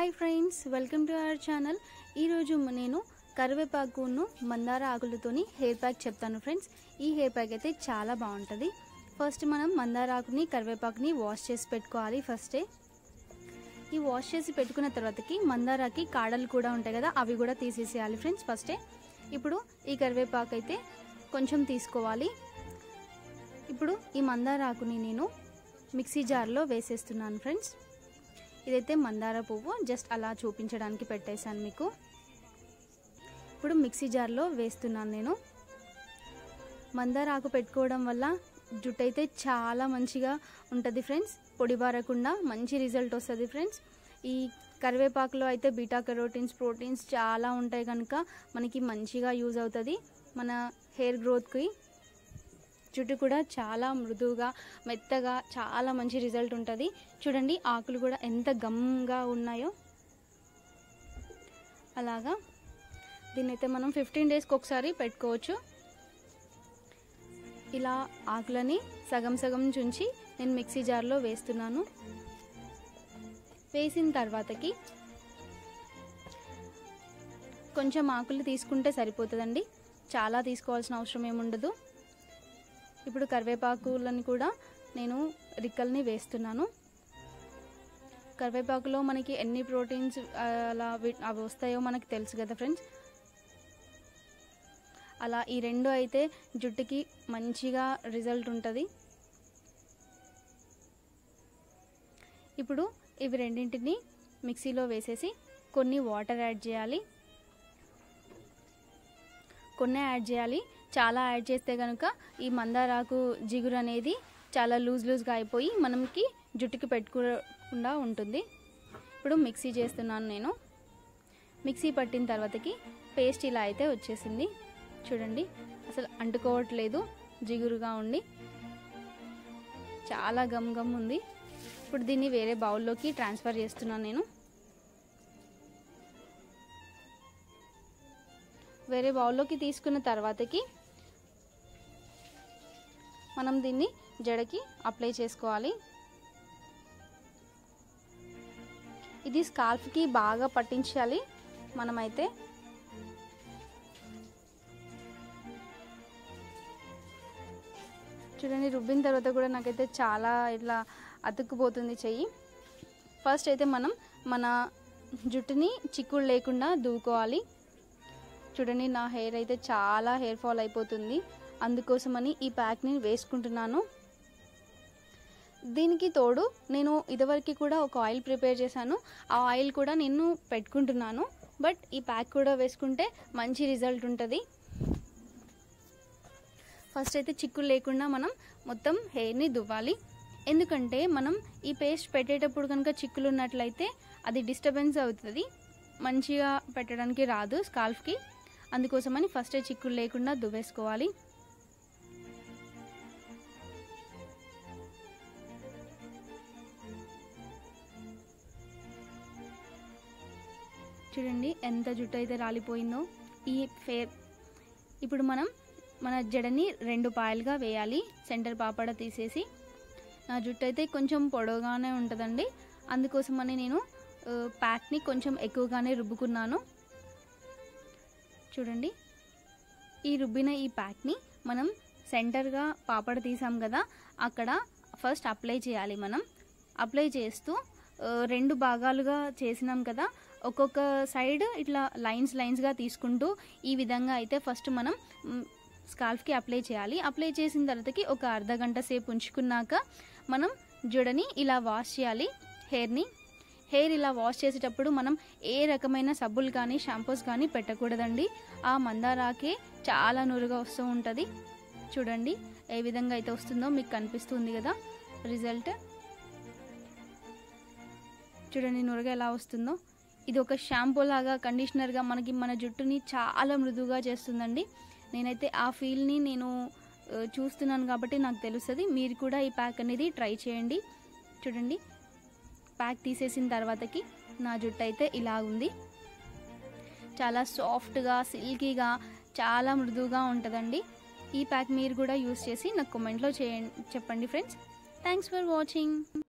hi friends welcome to our channel ఈరోజు నేను కరివేపాకును మందార ఆకులతోని హెయిర్ ప్యాక్ చెప్తాను ఫ్రెండ్స్ ఈ హెయిర్ ప్యాక్ అయితే చాలా బాగుంటుంది ఫస్ట్ మనం మందార ఆకుని కరివేపాకుని వాష్ చేసి పెట్టుకోవాలి ఫస్టే ఈ వాష్ చేసి పెట్టుకున్న తర్వాతకి మందారాకి కాడలు కూడా ఉంటాయి కదా అవి కూడా తీసేసేయాలి ఫ్రెండ్స్ ఫస్టే ఇప్పుడు ఈ కరివేపాకు అయితే కొంచెం తీసుకోవాలి ఇప్పుడు ఈ మందార ఆకుని నేను మిక్సీ జార్లో వేసేస్తున్నాను ఫ్రెండ్స్ ఇదైతే మందార పువ్వు జస్ట్ అలా చూపించడానికి పెట్టేశాను మీకు ఇప్పుడు మిక్సీ జార్లో వేస్తున్నాను నేను మందార ఆకు పెట్టుకోవడం వల్ల జుట్టు అయితే చాలా మంచిగా ఉంటుంది ఫ్రెండ్స్ పొడిబారకుండా మంచి రిజల్ట్ వస్తుంది ఫ్రెండ్స్ ఈ కరివేపాకులో అయితే బీటా కెరోటిన్స్ ప్రోటీన్స్ చాలా ఉంటాయి కనుక మనకి మంచిగా యూజ్ అవుతుంది మన హెయిర్ గ్రోత్కి జుట్టు కూడా చాలా మృదువుగా మెత్తగా చాలా మంచి రిజల్ట్ ఉంటుంది చూడండి ఆకులు కూడా ఎంత గమ్గా ఉన్నాయో అలాగా దీన్ని అయితే మనం ఫిఫ్టీన్ డేస్కి ఒకసారి పెట్టుకోవచ్చు ఇలా ఆకులని సగం సగం చుంచి నేను మిక్సీ జార్లో వేస్తున్నాను వేసిన తర్వాతకి కొంచెం ఆకులు తీసుకుంటే సరిపోతుందండి చాలా తీసుకోవాల్సిన అవసరం ఏముండదు ఇప్పుడు కరివేపాకులని కూడా నేను రిక్కల్ని వేస్తున్నాను కరివేపాకులో మనకి ఎన్ని ప్రోటీన్స్ అలా అవి వస్తాయో మనకి తెలుసు కదా ఫ్రెండ్స్ అలా ఈ రెండు అయితే జుట్టుకి మంచిగా రిజల్ట్ ఉంటుంది ఇప్పుడు ఇవి రెండింటిని మిక్సీలో వేసేసి కొన్ని వాటర్ యాడ్ చేయాలి కొన్ని యాడ్ చేయాలి చాలా యాడ్ చేస్తే కనుక ఈ మందారాకు జిగురు అనేది చాలా లూజ్ లూజ్గా అయిపోయి మనకి జుట్టుకి పెట్టుకోకుండా ఉంటుంది ఇప్పుడు మిక్సీ చేస్తున్నాను నేను మిక్సీ పట్టిన తర్వాతకి పేస్ట్ ఇలా అయితే వచ్చేసింది చూడండి అసలు అంటుకోవట్లేదు జిగురుగా ఉండి చాలా గమ్ గమ్ ఉంది ఇప్పుడు దీన్ని వేరే బౌల్లోకి ట్రాన్స్ఫర్ చేస్తున్నాను నేను వేరే బౌల్లోకి తీసుకున్న తర్వాతకి మనం దీన్ని జడకి అప్లై చేసుకోవాలి ఇది స్కాల్ఫ్కి బాగా పట్టించాలి మనమైతే చూడండి రుబ్బిన తర్వాత కూడా నాకైతే చాలా ఇట్లా అతుక్కుపోతుంది చెయ్యి ఫస్ట్ అయితే మనం మన జుట్టుని చిక్కుడు లేకుండా దూకోవాలి చూడండి నా హెయిర్ అయితే చాలా హెయిర్ ఫాల్ అయిపోతుంది అందుకోసమని ఈ ప్యాక్ని వేసుకుంటున్నాను దీనికి తోడు నేను ఇదివరకు కూడా ఒక ఆయిల్ ప్రిపేర్ చేశాను ఆ ఆయిల్ కూడా నేను పెట్టుకుంటున్నాను బట్ ఈ ప్యాక్ కూడా వేసుకుంటే మంచి రిజల్ట్ ఉంటుంది ఫస్ట్ అయితే చిక్కులు లేకుండా మనం మొత్తం హెయిర్ని దువ్వాలి ఎందుకంటే మనం ఈ పేస్ట్ పెట్టేటప్పుడు కనుక చిక్కులు ఉన్నట్లయితే అది డిస్టర్బెన్స్ అవుతుంది మంచిగా పెట్టడానికి రాదు స్కాల్ఫ్కి అందుకోసమని ఫస్టే చిక్కులు లేకుండా దువ్వేసుకోవాలి చూడండి ఎంత జుట్టు అయితే రాలిపోయిందో ఈ ఫేర్ ఇప్పుడు మనం మన జడని రెండు పాయలుగా వేయాలి సెంటర్ పాపడ తీసేసి నా జుట్టు అయితే కొంచెం పొడవుగానే ఉంటుందండి అందుకోసమని నేను ప్యాక్ని కొంచెం ఎక్కువగానే రుబ్బుకున్నాను చూడండి ఈ రుబ్బిన ఈ ప్యాక్ని మనం సెంటర్గా పాపడ తీసాం కదా అక్కడ ఫస్ట్ అప్లై చేయాలి మనం అప్లై చేస్తూ రెండు భాగాలుగా చేసినాం కదా ఒక్కొక్క సైడ్ ఇట్లా లైన్స్ లైన్స్గా తీసుకుంటూ ఈ విధంగా అయితే ఫస్ట్ మనం స్కాల్ఫ్కి అప్లై చేయాలి అప్లై చేసిన తర్వాతకి ఒక అర్ధ గంట సేపు ఉంచుకున్నాక మనం జుడని ఇలా వాష్ చేయాలి హెయిర్ని హెయిర్ ఇలా వాష్ చేసేటప్పుడు మనం ఏ రకమైన సబ్బులు కానీ షాంపూస్ కానీ పెట్టకూడదండి ఆ మందారాకే చాలా నురుగా వస్తూ ఉంటుంది చూడండి ఏ విధంగా అయితే వస్తుందో మీకు కనిపిస్తుంది కదా రిజల్ట్ చూడండి నురగ ఎలా వస్తుందో ఇది ఒక షాంపూ లాగా కండిషనర్గా మనకి మన జుట్టుని చాలా మృదువుగా చేస్తుందండి నేనైతే ఆ ఫీల్ని నేను చూస్తున్నాను కాబట్టి నాకు తెలుస్తుంది మీరు కూడా ఈ ప్యాక్ అనేది ట్రై చేయండి చూడండి ప్యాక్ తీసేసిన తర్వాతకి నా జుట్టు అయితే ఇలా ఉంది చాలా సాఫ్ట్గా సిల్కీగా చాలా మృదువుగా ఉంటుందండి ఈ ప్యాక్ మీరు కూడా యూస్ చేసి నాకు కామెంట్లో చేయండి చెప్పండి ఫ్రెండ్స్ థ్యాంక్స్ ఫర్ వాచింగ్